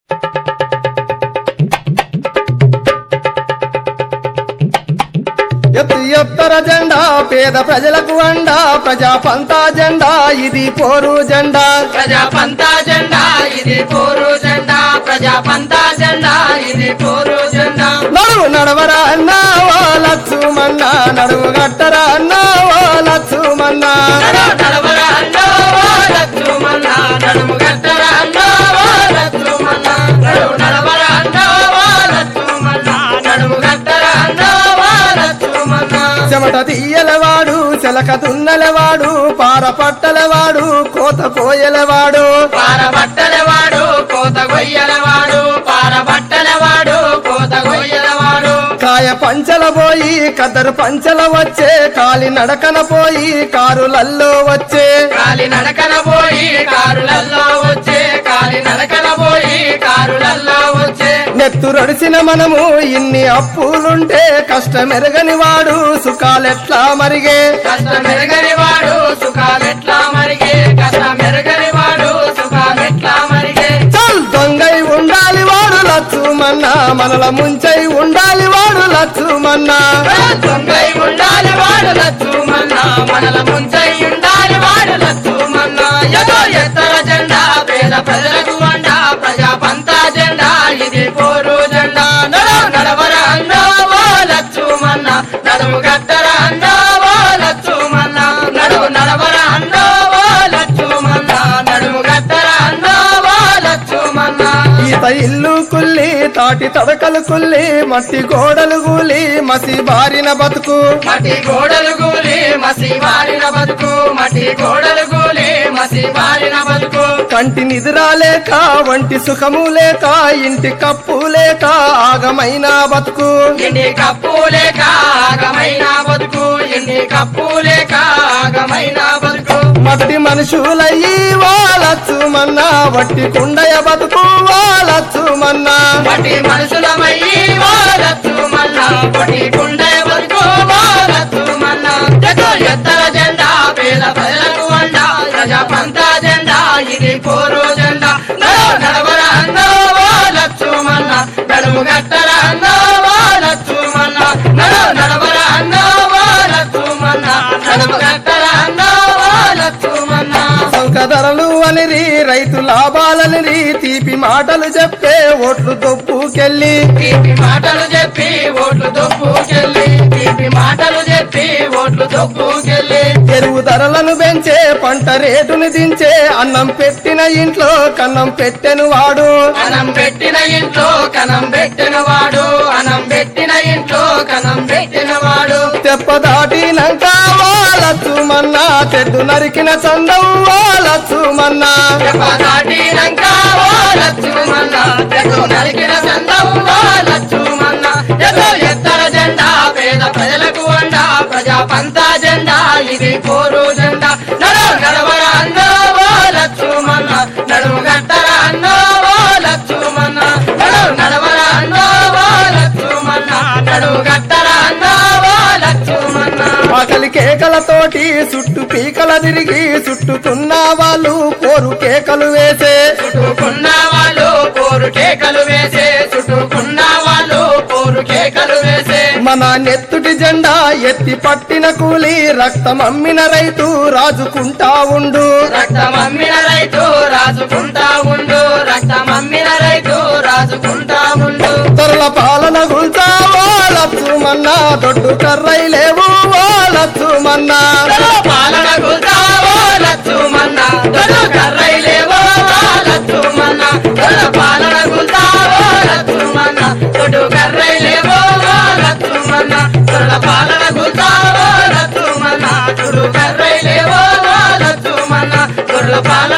ఎత్తు ఎత్తర జెండా పేద ప్రజలకు అండా ప్రజా పంతా జెండా ఇది పోరు జెండా ప్రజా పంతా జెండా ఇది పోరు జెండా ప్రజా పంతా జెండా ఇది పోరు జెండా నడువు నడవరా అన్నా ఓ లచ్చుమన్నా నడువు గట్టరా అన్నా ఓ లచ్చుమన్నా నడవ నడవరా అన్నో ఓ లచ్చుమన్నా నడుము గట్టరా అన్నో ఓ లచ్చుమన్నా నడువు నడవరా అన్నో ఓ లచ్చుమన్నా నడుము గట్టరా అన్నో ఓ లచ్చుమన్నా చెమట తీయలవాడు చెలక దున్నలవాడు పార పట్టలవాడు కోత కోయలవాడు పార బట్టలవాడు కోత గొయ్యలవాడు పార బట్టలవాడు కోత గొయ్యలవాడు కాయ పంచల పోయి కద్దరు పంచల వచ్చే కాలి నడకన పోయి కారులల్లో వచ్చే కాలి నడకన పోయి కారులల్లో వచ్చే కాలి నడకన పోయి కారులల్లో వచ్చే నెత్తురడిసిన మనము ఇన్ని అప్పులుంటే కష్టమెరగని వాడు సుఖాలెట్లా మరిగే కష్టమెరగని వాడు సుఖాలెట్లా మరిగే కష్టమెరగని వాడు సుఖాలెట్లా మరిగే చల్ దొంగై ఉండాలి వాడు లచ్చుమన్నా మనల ముంచై ఉండాలి వాడు లచ్చుమన్నా దొంగై ఉండాలి వాడు లచ్చుమన్నా మనల ముంచై ఉండాలి వాడు లచ్చుమన్నా ఎదో ఎత్తర జెండా పేద ప్రజలకు వండ ప్రజా పంతా జెండా ఇది పోరు జెండా నడవ నడవర అన్నా ఓ లచ్చుమన్నా నడుము గట్టర అన్నా ఓ లచ్చుమన్నా నడువు నడవర అన్నా ఓ లచ్చుమన్నా నడుము గట్టర అన్నా ఓ లచ్చుమన్నా ఈత ఇల్లు కుల్లి తాటి తడకలు కుల్లి మట్టి గోడలు గూలి మసి బారిన బతుకు మట్టి గోడలు గూలి మసి మారిన బతుకు మట్టి గోడలు గూలి మసి మారిన బతుకు కంటి నిద్రా లేక వంటి సుఖము లేక ఇంటి కప్పు లేక ఆగమైన బతుకు ఇంటి కప్పు లేక ఆగమైన బతుకు ఇంటి కప్పు లేక ఆగమైన బతుకు మట్టి మనుషులయ్యి వాళ్ళచ్చుమన్నా వట్టి కుండయ బతుకు వాళ్ళచ్చుమన్నా మట్టి మనుషులమయ్యి వాడచ్చు మన్నా పొట్టి గుండె బతుకు వాడచ్చు మన్నా ఎదో ఎత్తర జెండా పేద ప్రజలకు వండ ప్రజా పంతా జెండా ఇది పోరు జెండా నడవ నడవర అన్నో వాడచ్చు మన్నా నడుము గట్టర అన్నో వాడచ్చు మన్నా నడవ నడవర అన్నో వాడచ్చు మన్నా నడుము గట్టర అన్నో వాడచ్చు మన్నా సంకధరలు అనిరి రైతు లాభాలనిరి తీపి మాటలు చెప్పే ఓట్లు దొప్పుకెళ్ళి తీపి మాటలు చెప్పి ఓట్లు దొప్పుకెళ్ళి తీపి మాటలు చెప్పి ఓట్లు దొప్పుకెళ్ళి ఎరువు ధరలను పెంచే పంట రేటును దించే అన్నం పెట్టిన ఇంట్లో కన్నం పెట్టెను వాడు అనం పెట్టిన ఇంట్లో కనం పెట్టిన వాడు అనం పెట్టిన ఇంట్లో కనం పెట్టిన వాడు తెప్ప దాటినాక వాళ్ళచ్చుమన్నా తెడ్డు నరికిన చందం వాళ్ళచ్చుమన్నా దాటినాక ఓ లచ్చుమన్నా తెగ నరికిన చందం ఓ లచ్చుమన్నా ఎదో ఎత్తర జెండా పేద ప్రజలకు వండ ప్రజా పంతా జెండా ఇది పోరు జెండా నడవ నడవర అన్నో ఓ లచ్చుమన్నా నడుము గట్టర అన్నో ఓ లచ్చుమన్నా నడవ నడవర అన్నో ఓ లచ్చుమన్నా నడుము గట్టర అన్నో ఓ లచ్చుమన్నా ఆకలి కేకలతోటి చుట్టు పీకల తిరిగి చుట్టుకున్న వాళ్ళు పోరు కేకలు వేసే చుట్టుకున్న వాళ్ళు పోరు కేకలు వేసే చుట్టుకున్న వాళ్ళు పోరు కేకలు వేసే మన నెత్తుటి జెండా ఎత్తి పట్టిన కూలి రక్తం అమ్మిన రైతు రాజుకుంటా ఉండు రక్తం అమ్మిన రైతు రాజుకుంటా ఉండు రక్తం అమ్మిన రైతు రాజుకుంటా ఉండు తొరల పాలన గుల్చా వాళ్ళచ్చుమన్నా దొడ్డు కర్రై లేవు వాళ్ళచ్చుమన్నా పాలన గుల్తావో లచ్చుమన్నా దొడ్డు కర్రైలేవో లచ్చుమన్నా దొడ్డు పాలన గుల్తావో లచ్చుమన్నా దొడ్డు కర్రైలేవో లచ్చుమన్నా దొడ్డు పాలన గుల్తావో లచ్చుమన్నా దొడ్డు కర్రైలేవో లచ్చుమన్నా దొడ్డు పాలన